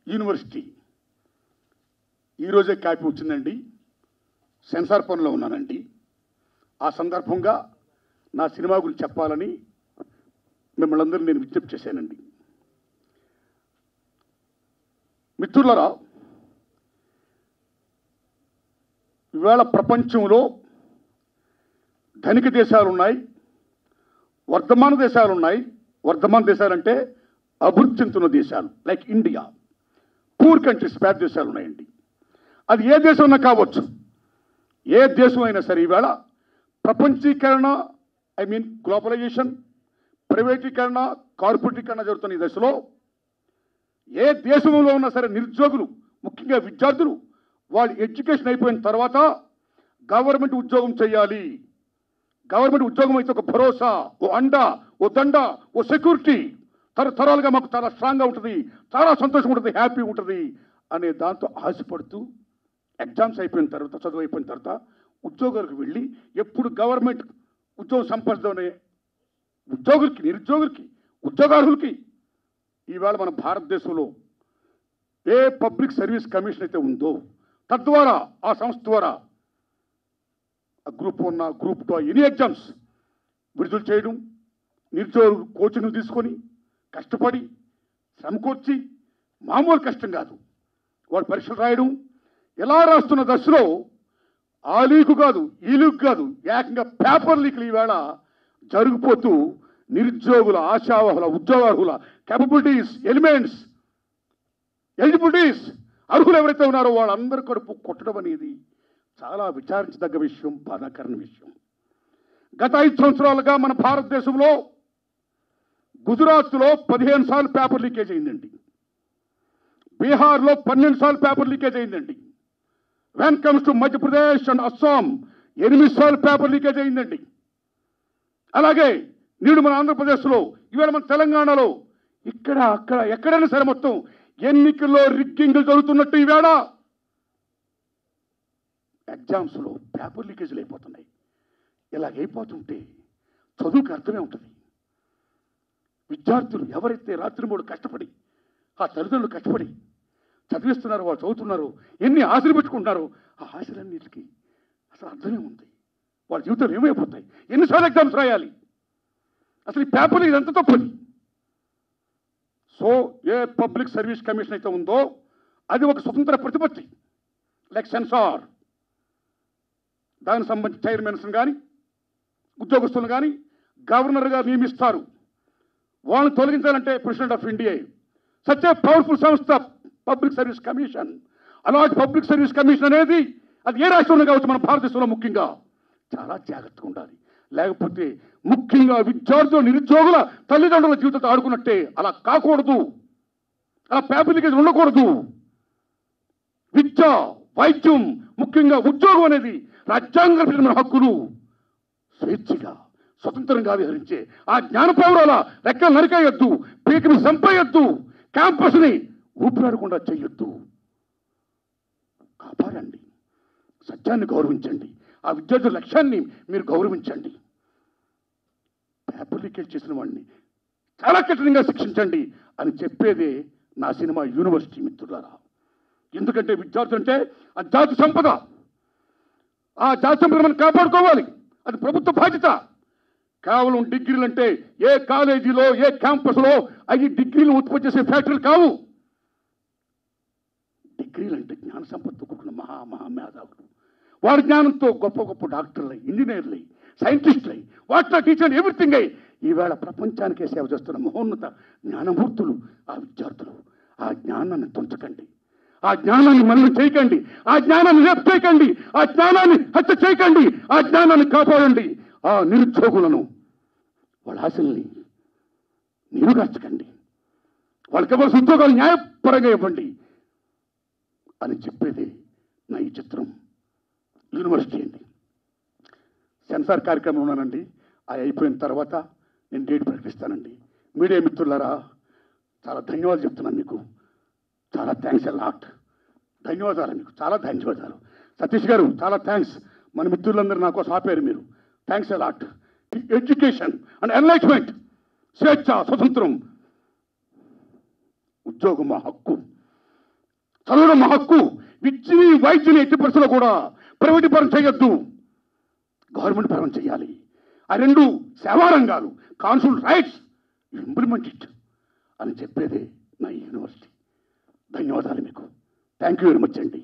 university ఈరోజే copy వచ్చిందండి censor పనిలో ఉన్నానండి ఆ సందర్భంగా నా సినిమా గురించి చెప్పాలని మిమ్మల్ని అందరూ నేను విజ్ఞప్తి చేశానండి మిత్రులరా ఇవాళ ప్రపంచంలో ధనిక దేశాలు ఉన్నాయి వర్ధమాన దేశాలు ఉన్నాయి వర్ధమాన దేశాలంటే అభివృద్ధి చెందుతున్న దేశాలు లైక్ ఇండియా పూర్ కంట్రీస్ పేద దేశాలు ఉన్నాయండి అది ఏ దేశం ఉన్నా కావచ్చు ఏ దేశం అయినా సరే ఈవేళ ప్రపంచీకరణ ఐ మీన్ గ్లోబలైజేషన్ ప్రైవేటీకరణ కార్పొరేటీకరణ జరుగుతున్న ఈ దశలో ఏ దేశంలో ఉన్నా సరే నిరుద్యోగులు ముఖ్యంగా విద్యార్థులు వాళ్ళు ఎడ్యుకేషన్ అయిపోయిన తర్వాత గవర్నమెంట్ ఉద్యోగం చేయాలి గవర్నమెంట్ ఉద్యోగం అయితే ఒక భరోసా ఓ అండ ఓ దండ ఓ సెక్యూరిటీ తరతరాలుగా మాకు చాలా స్ట్రాంగ్గా ఉంటుంది చాలా సంతోషం ఉంటుంది హ్యాపీ ఉంటుంది అనే దాంతో ఆశపడుతూ ఎగ్జామ్స్ అయిపోయిన తర్వాత చదువు అయిపోయిన తర్వాత ఉద్యోగాలకు వెళ్ళి ఎప్పుడు గవర్నమెంట్ ఉద్యోగం సంపాదించే ఉద్యోగులకి నిరుద్యోగులకి ఉద్యోగార్హులకి ఈవేళ మన భారతదేశంలో ఏ పబ్లిక్ సర్వీస్ కమిషన్ అయితే ఉందో తద్వారా ఆ సంస్థ ద్వారా group one group two any exams విడుదల చేయడం నిరుద్యోగులు కోచింగ్లు తీసుకొని కష్టపడి శ్రమకూర్చి మామూలు కష్టం కాదు వాడు పరీక్షలు రాయడం ఎలా రాస్తున్న దశలో ఆ లీకు కాదు ఈ లీక్ కాదు ఏకంగా పేపర్ లీకులు ఈవేళ జరిగిపోతూ నిరుద్యోగుల ఆశావహుల ఉద్యోగార్హుల కేపబిలిటీస్ ఎలిమెంట్స్ ఎలిజిబిలిటీస్ అర్హులు ఎవరైతే ఉన్నారో వాళ్ళందరూ కడుపు కొట్టడం అనేది చాలా విచారించదగ్గ విషయం బాధాకరణ విషయం గత ఐదు సంవత్సరాలుగా మన భారతదేశంలో గుజరాత్లో పదిహేను సార్లు పేపర్ లీకేజ్ అయిందండి బీహార్లో పన్నెండు సార్లు పేపర్ లీకేజ్ అయిందండి when comes to Madhya Pradesh and Assam ఎనిమిది సార్లు పేపర్ లీకేజ్ అయిందండి అలాగే నేడు మన ఆంధ్రప్రదేశ్లో ఇవాళ మన తెలంగాణలో ఇక్కడ అక్కడ ఎక్కడైనా సరే మొత్తం ఎన్నికల్లో రిగ్గింగ్లు జరుగుతున్నట్టు ఈవేళ ఎగ్జామ్స్లో పేపర్ లీకేజీలు అయిపోతున్నాయి ఇలాగ అయిపోతుంటే చదువుకి అర్థమే ఉంటుంది విద్యార్థులు ఎవరైతే రాత్రి మూడు కష్టపడి ఆ తల్లిదండ్రులు కష్టపడి చదివిస్తున్నారు వాళ్ళు చదువుతున్నారు ఎన్ని ఆశలు పెట్టుకుంటున్నారు ఆ ఆశలన్నిటికీ అసలు అర్థమే ఉంది వాళ్ళ జీవితంలో ఏమైపోతాయి ఎన్నిసార్లు ఎగ్జామ్స్ రాయాలి అసలు ఈ పేపర్లు ఇదంతా తప్పది so a public service commission అయితే ఉందో అది ఒక స్వతంత్ర ప్రతిపత్తి లైక్ సెన్సార్ దానికి సంబంధించి చైర్మన్స్ కానీ ఉద్యోగస్తులను కానీ గవర్నర్ గారు నియమిస్తారు వాళ్ళని తొలగించాలంటే president of India such a powerful సంస్థ పబ్లిక్ సర్వీస్ కమిషన్ అలాంటి పబ్లిక్ సర్వీస్ కమిషన్ అనేది అది ఏ రాష్ట్రంలో కావచ్చు మన భారతదేశంలో ముఖ్యంగా చాలా జాగ్రత్తగా ఉండాలి లేకపోతే ముఖ్యంగా విద్యార్థుల నిరుద్యోగుల తల్లిదండ్రుల జీవితంతో ఆడుకున్నట్టే అలా కాకూడదు అలా పేపర్ లీకేజ్ ఉండకూడదు విద్య వైద్యం ముఖ్యంగా ఉద్యోగం అనేది రాజ్యాంగ హక్కులు స్వేచ్ఛగా స్వతంత్రంగా విహరించే ఆ జ్ఞాన పౌరాల రెక్కలు నరికేయొద్దు పీకను చంపేయొద్దు క్యాంపస్ని ఊపిరాడకుండా చేయొద్దు కాపాడండి సత్యాన్ని గౌరవించండి ఆ విద్యార్థుల లక్ష్యాన్ని మీరు గౌరవించండి పేపర్ లీకేజ్ చేసిన వాడిని చాలా కఠినంగా శిక్షించండి అని చెప్పేదే నా సినిమా యూనివర్సిటీ మిత్రులారా ఎందుకంటే విద్యార్థులు అంటే ఆ జాతి సంపద ఆ జాతి సంపద మనం కాపాడుకోవాలి అది ప్రభుత్వ బాధ్యత కేవలం డిగ్రీలు అంటే ఏ కాలేజీలో ఏ క్యాంపస్లో అవి డిగ్రీలు ఉత్పత్తి చేసే ఫ్యాక్టరీలు కావు డిగ్రీలు అంటే జ్ఞాన సంపత్తి కూడిన మహా మహా మేధావులు వారి జ్ఞానంతో గొప్ప గొప్ప డాక్టర్లు ఇంజనీర్లు సైంటిస్టులు వాటిలో టీచర్లు ఎవ్రీథింగ్ అయి ఈవేళ ప్రపంచానికే సేవ చేస్తున్న మహోన్నత జ్ఞానమూర్తులు ఆ విద్యార్థులు ఆ జ్ఞానాన్ని తుంచకండి ఆ జ్ఞానాన్ని మనం చేయకండి ఆ జ్ఞానాన్ని రేపు చేయకండి ఆ జ్ఞానాన్ని హత్య చేయకండి ఆ జ్ఞానాన్ని కాపాడండి ఆ నిరుద్యోగులను వాళ్ళ ఆశల్ని నీరుగార్చకండి వాళ్ళకి ఇవ్వాల్సిన ఉద్యోగాలు న్యాయపరంగా ఇవ్వండి అని చెప్పేది నా ఈ చిత్రం యూనివర్సిటీ అండి సెన్సార్ కార్యక్రమం ఉన్నానండి అది అయిపోయిన తర్వాత నేను డేట్ ప్రకటిస్తానండి మీడియా మిత్రులారా చాలా ధన్యవాదాలు చెప్తున్నాను మీకు చాలా థ్యాంక్స్ లాట్ ధన్యవాదాలు మీకు చాలా ధన్యవాదాలు సతీష్ గారు చాలా థ్యాంక్స్ మన మిత్రులందరూ నా కోసం ఆపారు మీరు thanks lot education and enlightenment స్వేచ్ఛ స్వతంత్రం ఉద్యోగం మా హక్కు చదవడం మా హక్కు విద్యని వైద్యుని ఎట్టి పరిస్థితుల్లో కూడా ప్రైవేట్ పరం చేయొద్దు గవర్నమెంట్ పరం చేయాలి ఆ రెండు సేవా రంగాలు కాన్సుల్ రైట్స్ ఇంప్లిమెంట్ ఇట్ అని చెప్పేదే నా యూనివర్సిటీ ధన్యవాదాలు మీకు థ్యాంక్ యూ వెరీ మచ్ అండి